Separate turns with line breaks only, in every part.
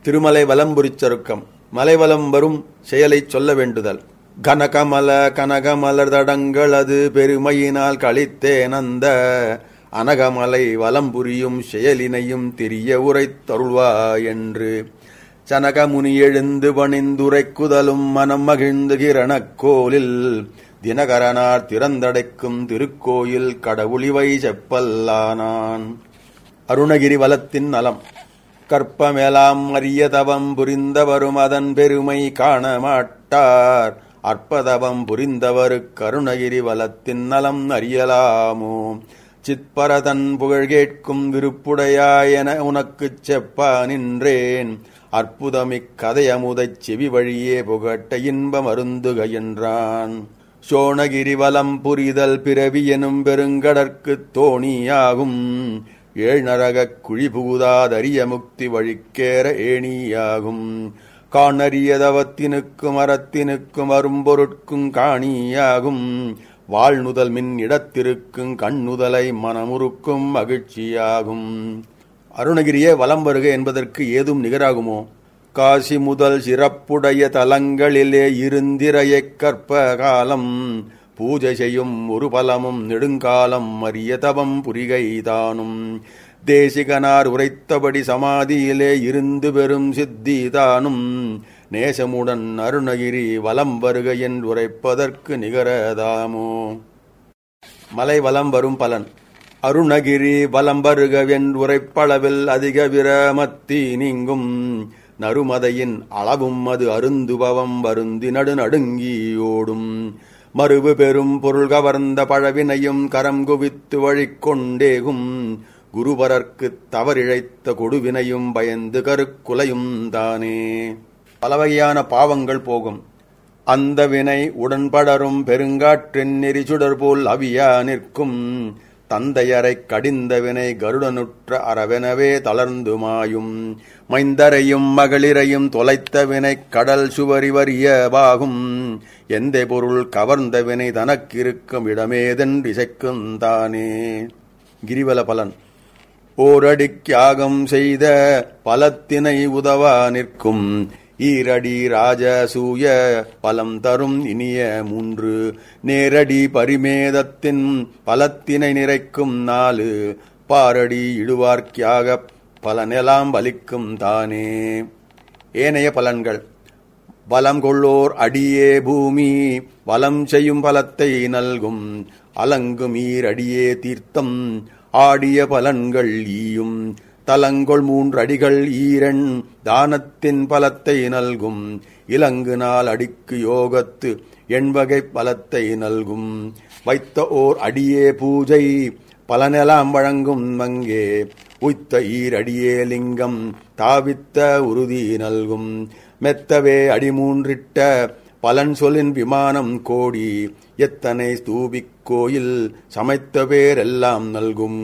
திருமலை வலம்புரிச் சருக்கம் மலைவலம் வரும் செயலைச் சொல்ல வேண்டுதல் கனகமல கனகமலர் தடங்கள் அது பெருமையினால் கழித்தேனந்த அனகமலை வலம்புரியும் செயலினையும் தெரிய உரைத்தருள்வா என்று சனகமுனி எழுந்து பணிந்துரைக்குதலும் மனம் மகிழ்ந்து கிரணக்கோலில் தினகரனார் திறந்தடைக்கும் திருக்கோயில் கடவுளிவை செப்பல்லானான் அருணகிரி வலத்தின் நலம் கற்பமேலாம் அரிய தவம் புரிந்தவரும் அதன் பெருமை காண மாட்டார் அற்பதவம் புரிந்தவரு கருணகிரி வலத்தின் நலம் அறியலாமோ சித்பரதன் புகழ் கேட்கும் விருப்புடையாயென உனக்குச் செப்பா நின்றேன் அற்புதமிக் கதையமுதைச் செவி வழியே புகட்ட இன்பம் அருந்துக என்றான் சோணகிரி வலம் புரிதல் பிறவி எனும் பெருங்கடற்குத் தோணியாகும் ஏழ்நரகக் குழி புகுதாதரிய முக்தி வழிக்கேற ஏணியாகும் காணறியதவத்தினுக்கும் அறத்தினுக்கும் அரும்பொருட்கும் காணியாகும் வாழ்நுதல் மின் இடத்திருக்கும் கண்ணுதலை மனமுறுக்கும் மகிழ்ச்சியாகும் அருணகிரியே வலம் வருக என்பதற்கு ஏதும் நிகராகுமோ காசி முதல் சிறப்புடைய தலங்களிலே இருந்திரையக் கற்ப காலம் பூஜை செய்யும் ஒரு பலமும் நெடுங்காலம் அரிய தவம் புரிகைதானும் தேசிகனார் உரைத்தபடி சமாதியிலே இருந்து பெறும் சித்திதானும் நேசமுடன் அருணகிரி வலம் வருக என்று உரைப்பதற்கு நிகரதாமோ மலை வலம் வரும் பலன் அருணகிரி வலம் வருகவென்றுரைப்பளவில் அதிக விரமத்தி நீங்கும் நறுமதையின் அளவும் அது அருந்துபவம் வருந்தி நடு நடுங்கியோடும் மறுவு பெரும் பொருள் கவர்ந்த பழவினையும் கரம் குவித்து வழிக்கொண்டேகும் குருபரர்க்குத் தவறிழைத்த கொடுவினையும் பயந்து கருக்குலையும் தானே பலவகையான பாவங்கள் போகும் அந்த வினை உடன்படரும் பெருங்காற்றின் நெறிச்சுடர் போல் அவியா நிற்கும் தந்தையரைக் கடிந்த வினை கருடனுற்ற அறவெனவே தளர்ந்து மாயும் மைந்தரையும் மகளிரையும் தொலைத்த வினை கடல் சுவரிவரியவாகும் எந்த பொருள் கவர்ந்த வினை தனக்கிருக்கும் இடமேதென்றிசைக்கும் தானே கிரிவல பலன் ஓரடிக்காகம் செய்த பலத்தினை உதவா நிற்கும் ஈரடி ராஜசூய பலம் தரும் இனிய மூன்று நேரடி பரிமேதத்தின் பலத்தினை நிறைக்கும் நாலு பாரடி இடுவார்க்கியாக பலனெல்லாம் பலிக்கும் தானே ஏனைய பலன்கள் பலம் கொள்ளோர் அடியே பூமி வலம் செய்யும் பலத்தை நல்கும் அலங்கும் ஈரடியே தீர்த்தம் ஆடிய பலன்கள் ஈயும் தலங்கொள் மூன்றடிகள் ஈரன் தானத்தின் பலத்தை நல்கும் இலங்கு நாள் அடிக்கு யோகத்து எண்வகை பலத்தை நல்கும் வைத்த ஓர் அடியே பூஜை பலனெல்லாம் வழங்கும் அங்கே உய்த்த ஈரடியே லிங்கம் தாவித்த உறுதி நல்கும் மெத்தவே அடிமூன்றிட்ட பலன் சொல்லின் விமானம் கோடி எத்தனை ஸ்தூபிக் கோயில் சமைத்த பேரெல்லாம் நல்கும்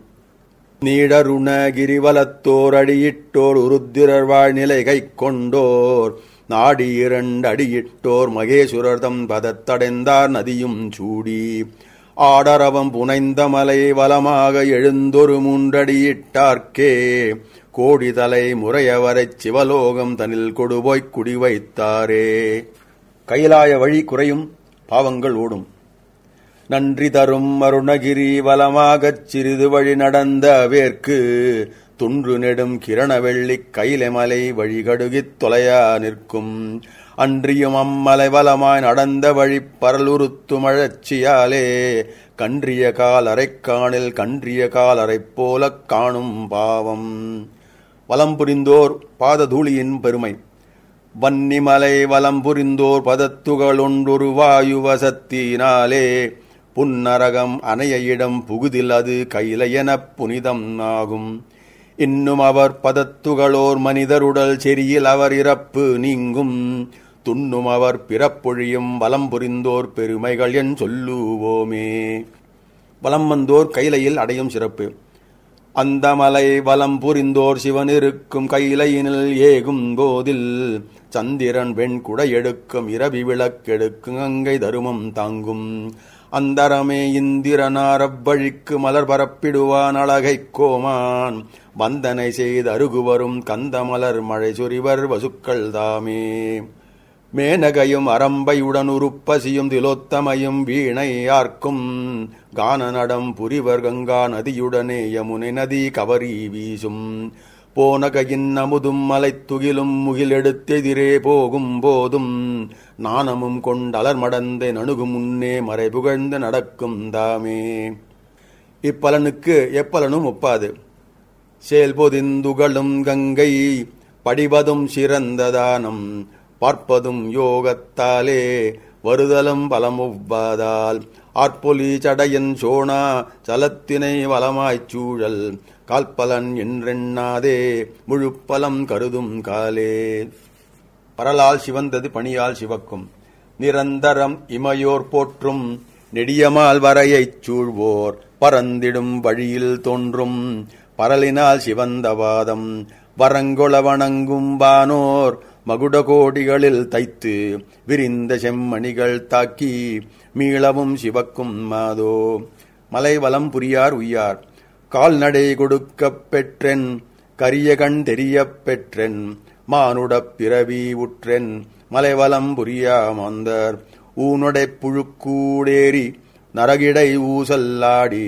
நீடருண கிரிவலத்தோர் அடியிட்டோர் உருத்திரர் வாழ்நிலை கை கொண்டோர் நாடி இரண்டு அடியிட்டோர் மகேசுரர்தம் பதத்தடைந்தார் நதியும் சூடி ஆடரவம் புனைந்த மலை வலமாக எழுந்தொரு மூன்றடியிட்டார்க்கே கோடி தலை முறையவரைச் சிவலோகம் தனில் கொடுபோய்க் குடி வைத்தாரே கைலாய வழி குறையும் பாவங்கள் ஓடும் நன்றி தரும் அருணகிரி வலமாகச் சிறிது வழி நடந்த வேர்க்கு துன்று நெடும் கிரணவெள்ளிக் கைலமலை வழிகடுகித் தொலையா நிற்கும் அன்றியும் அம்மலை வலமாய் நடந்த வழி பரலுறுத்து மழச்சியாலே கன்றிய கால் அரைக்காணில் கன்றிய கால் அரைப் போலக் காணும் பாவம் வலம் புரிந்தோர் பாததூளியின் பெருமை வன்னிமலை வலம் புரிந்தோர் பதத்துகளொன்றொரு வாயுவசத்தினாலே புன்னரகம் அணைய இடம் புகுதில் அது கைல எனப் புனிதம் ஆகும் இன்னும் அவர் பதத்துகளோர் மனிதருடல் செரியில் அவர் இறப்பு நீங்கும் துண்ணும் அவர் பிறப்பொழியும் வலம் புரிந்தோர் பெருமைகள் என் சொல்லுவோமே வலம் வந்தோர் கைலையில் அடையும் சிறப்பு அந்த மலை வலம் புரிந்தோர் சிவன் இருக்கும் கையிலையினில் ஏகும் போதில் சந்திரன் வெண் குடை எடுக்கும் இரவி விளக்கெடுக்கும் அங்கை தருமம் தாங்கும் அந்தரமே இந்திரனாரவ்வழிக்கு மலர் பரப்பிடுவான் அழகைக் கோமான் வந்தனை செய்து அருகுவரும் கந்தமலர் மழை சொரிவர் வசுக்கள் தாமே மேனகையும் அரம்பையுடன் உருப்பசியும் திலோத்தமையும் வீணை ஆர்க்கும் கான நடம் புரிவர் கங்கா நதியுடனே யமுனை நதி கவரி வீசும் போனகையின் அமுதும் மலைத்துகிலும் முகிலெடுத்தெதிரே போகும் போதும் நாணமும் கொண்டலர் மடந்தை நணுகும் முன்னே மறை புகழ்ந்து நடக்கும் தாமே இப்பலனுக்கு எப்பலனும் ஒப்பாது செயல்பொதிந்துகளும் கங்கை படிவதும் சிறந்த தானம் பார்ப்பதும் யோகத்தாலே வருதலும் பலமுவ்வாதால் ஆற்பொலி சடையன் சோனா சலத்தினை வளமாய்ச் சூழல் கால்பலன் என்றெண்ணாதே முழுப்பலம் கருதும் காலே பரலால் சிவந்தது பணியால் சிவக்கும் நிரந்தரம் இமையோர் போற்றும் நெடியமால் வரையைச் சூழ்வோர் பரந்திடும் வழியில் தோன்றும் பரலினால் சிவந்தவாதம் வரங்கொள வணங்கும் வானோர் மகுட கோடிகளில் தைத்து விரிந்த செம்மணிகள் தாக்கி மீளவும் சிவக்கும் மாதோ மலைவலம் புரியார் உய்யார் கால்நடை கொடுக்கப் பெற்றென் கரிய கண் தெரியப் பெற்றென் மானுடப் பிறவி உற்றென் மலைவலம் புரியா மாந்தர் ஊனுடைப் புழுக்கூடேறி நரகிடை ஊசல்லாடி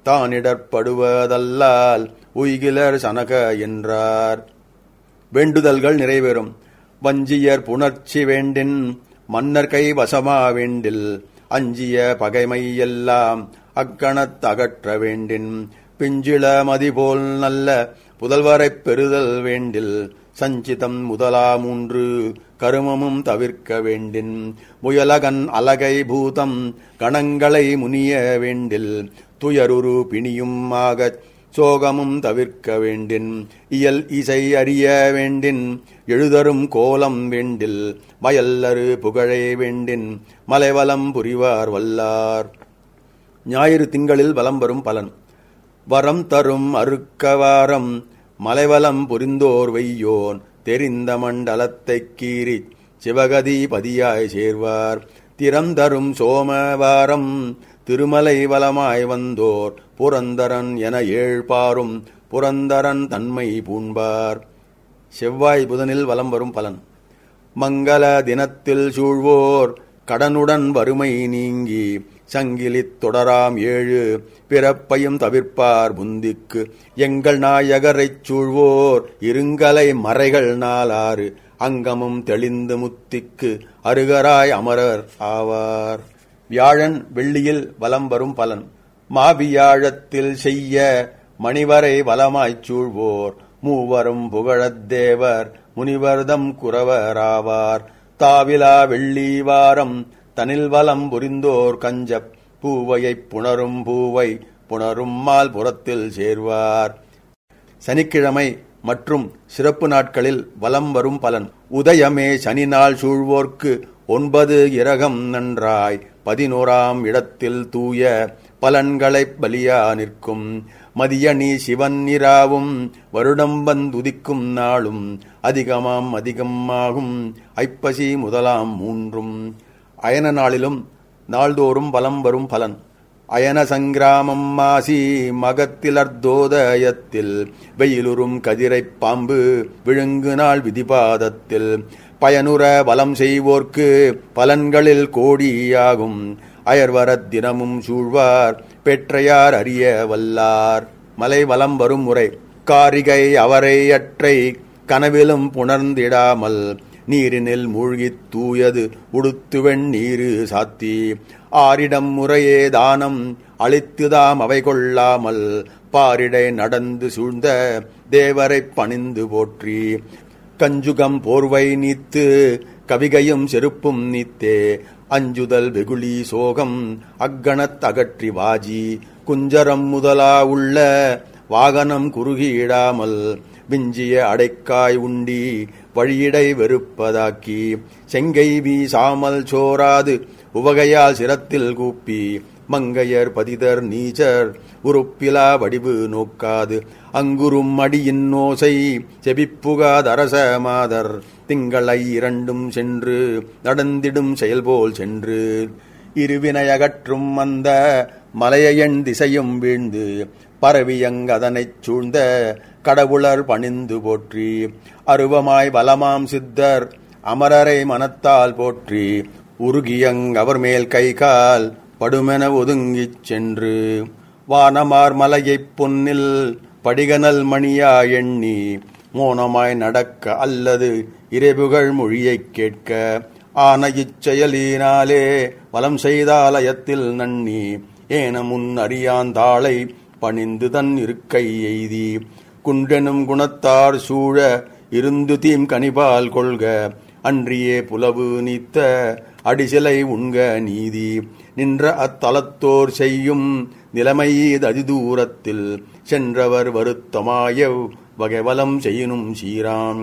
தானிடற்படுவதல்லால் உய்கிலர் சனக என்றார் வேண்டுதல்கள் நிறைவேறும் வஞ்சியர் புணர்ச்சி வேண்டின் மன்னர் கை வசமா வேண்டில் அஞ்சிய பகைமை எல்லாம் அக்கணத் அகற்ற வேண்டின் பிஞ்சிள மதிபோல் நல்ல புதல்வரைப் பெறுதல் வேண்டில் சஞ்சிதம் முதலா மூன்று கருமமும் தவிர்க்க வேண்டின் முயலகன் அலகை பூதம் கணங்களை முனிய வேண்டில் துயருரு பிணியும் ஆகச் சோகமும் தவிர்க்க வேண்டின் இயல் இசை அறிய வேண்டின் எழுதரும் கோலம் வேண்டில் வயல்லரு புகழே வேண்டின் மலைவலம் புரிவார் வல்லார் ஞாயிறு திங்களில் வலம் வரும் பலன் வரம் தரும் அருக்கவாரம் மலைவலம் புரிந்தோர் வெய்யோன் தெரிந்த மண்டலத்தைக் கீறிச் சிவகதி பதியாய் சேர்வார் திறந்தரும் சோமவாரம் திருமலை வலமாய் வந்தோர் புரந்தரன் என ஏழ்பாரும் புரந்தரன் தன்மை பூண்பார் செவ்வாய் புதனில் வலம் வரும் பலன் மங்கள தினத்தில் சூழ்வோர் கடனுடன் வறுமை நீங்கி சங்கிலித் தொடராம் ஏழு பிறப்பையும் தவிர்ப்பார் புந்திக்கு எங்கள் நாயகரைச் சூழ்வோர் இருங்கலை மறைகள் நாளாறு அங்கமும் தெளிந்து முத்திக்கு அருகராய் அமரர் ஆவார் வியாழன் வெள்ளியில் வலம் வரும் பலன் மாவியாழத்தில் செய்ய மணிவரை வலமாய்ச் சூழ்வோர் மூவரும் புகழத் தேவர் முனிவர்தம் குறவராவார் தாவிலா வெள்ளி வாரம் தனில் வலம் புரிந்தோர் கஞ்சப் பூவையைப் புணரும் பூவை புணரும் மால் புறத்தில் சேர்வார் சனிக்கிழமை மற்றும் சிறப்பு நாட்களில் வலம் வரும் பலன் உதயமே சனி நாள் சூழ்வோர்க்கு ஒன்பது இரகம் நன்றாய் பதினோராம் இடத்தில் தூய பலன்களைப் பலியா நிற்கும் மதியணி சிவன் நிராவும் வருடம் வந்துதிக்கும் நாளும் அதிகமாம் அதிகமாகும் ஐப்பசி முதலாம் மூன்றும் அயன நாளிலும் நாள்தோறும் பலம் வரும் பலன் அயன சங்கிராமம் மாசி மகத்திலர்தோதயத்தில் வெயிலுறும் கதிரைப் பாம்பு விழுங்கு நாள் விதிபாதத்தில் பயனுற வலம் செய்வோர்க்கு பலன்களில் கோடியாகும் அயர்வரத் தினமும் சூழ்வார் பெற்றையார் அறிய வல்லார் மலை வலம் வரும் முறை காரிகை அவரை அற்றை கனவிலும் புணர்ந்திடாமல் நீரினில் மூழ்கித் தூயது உடுத்துவெண் நீரு சாத்தி ஆரிடம் முறையே தானம் அளித்துதாம் அவை கொள்ளாமல் பாரிடை நடந்து சூழ்ந்த தேவரைப் பணிந்து போற்றி கஞ்சுகம் போர்வை நீத்து கவிகையும் செருப்பும் நீத்தே அஞ்சுதல் வெகுளி சோகம் அக்கணத் அகற்றி வாஜி குஞ்சரம் முதலா உள்ள வாகனம் குறுகியிடாமல் விஞ்சிய அடைக்காய் உண்டி வழியிடை வெறுப்பதாக்கி செங்கை வீசாமல் சோராது உவகையால் சிரத்தில் கூப்பி மங்கையர் பதிதர் நீச்சர் உறுப்பிலா வடிவு நோக்காது அங்குறும் அடியின் ஓசை செபிப்புகாதரச மாதர் திங்களை இரண்டும் சென்று நடந்திடும் செயல்போல் சென்று இருவினையகற்றும் அந்த மலையன் திசையும் வீழ்ந்து பரவியங்கதனைச் சூழ்ந்த கடவுளர் பணிந்து போற்றி அருவமாய் வலமாம் சித்தர் அமரரை மனத்தால் போற்றி உருகியங் அவர் மேல் கை கால் படுமென ஒதுங்கிச் சென்று வானமார் மலையைப் பொன்னில் படிகனல் மணியா எண்ணி மோனமாய் நடக்க அல்லது இறைபுகழ் மொழியைக் கேட்க ஆன இச்செயலினாலே வலம் செய்தாலயத்தில் நன்னி ஏன முன் அறியாந்தாளை பணிந்து தன் இருக்கை எய்தி குன்றெனும் குணத்தார் சூழ இருந்து தீம் கனிபால் கொள்க அன்றியே புலவு நீத்த அடிசிலை உண்க நீதி நின்ற அத்தலத்தோர் செய்யும் நிலைமை அதிதூரத்தில் சென்றவர் வருத்தமாய வகைவலம் செய்யினும் சீராம்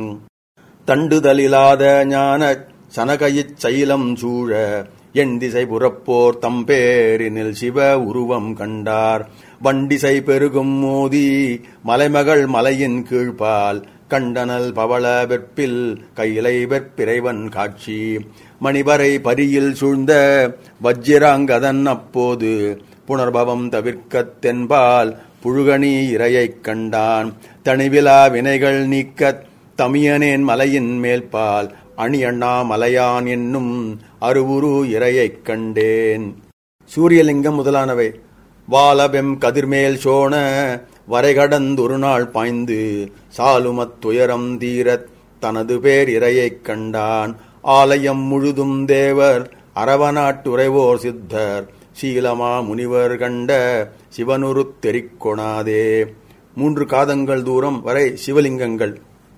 தண்டுதலிலாத ஞான சனகையிச் சைலம் சூழ என் திசை புறப்போர் தம்பேரினில் சிவ உருவம் கண்டார் வண்டிசை பெருகும் மோதி மலைமகள் மலையின் கீழ்பால் கண்டனல் பவள வெற்பில் கையிலை வெற்பிறைவன் காட்சி மணிவரை பரியில் சூழ்ந்த வஜ்ஜிராங்கதன் அப்போது புனர்பவம் தவிர்க்கத் தென்பால் புழுகணி இரையைக் கண்டான் தனிவிலா வினைகள் நீக்கத் தமியனேன் மலையின் மேல்பால் அணி அண்ணா மலையான் என்னும் அருவுரு இரையைக் கண்டேன் சூரியலிங்கம் முதலானவை வாலபெம் கதிர்மேல் சோன வரைகடந்தொரு நாள் பாய்ந்து சாலுமத் துயரம் தீரத் தனது பேர் இரையைக் கண்டான் ஆலயம் முழுதும் தேவர் அரவநாட்டுரைவோர் சித்தர் சீலமா முனிவர் கண்ட சிவனுரு தெரிக்கொணாதே மூன்று காதங்கள் தூரம் வரை சிவலிங்கங்கள்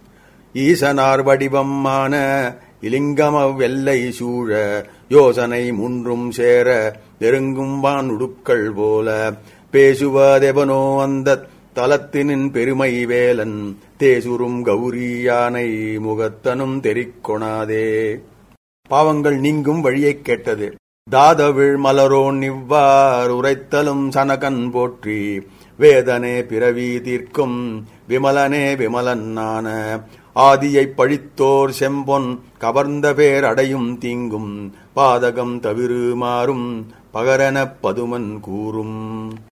ஈசனார் வடிவமான இலிங்கம வெள்ளை சூழ யோசனை முன்றும் சேர நெருங்கும் வான் உடுக்கள் போல பேசுவதெவனோ அந்த தலத்தினின் பெருமை வேலன் தேசுரும் கௌரி யானை முகத்தனும் தெரிக்கொணாதே பாவங்கள் நீங்கும் வழியைக் கேட்டது தாதவிழ் மலரோன் இவ்வாறு உரைத்தலும் சனகன் போற்றி வேதனே பிறவி தீர்க்கும் விமலனே விமலன்னான ஆதியைப் பழித்தோர் செம்பொன் கவர்ந்த பேர் அடையும் தீங்கும் பாதகம் தவிரு மாறும் பகரனப் பதுமன் கூறும்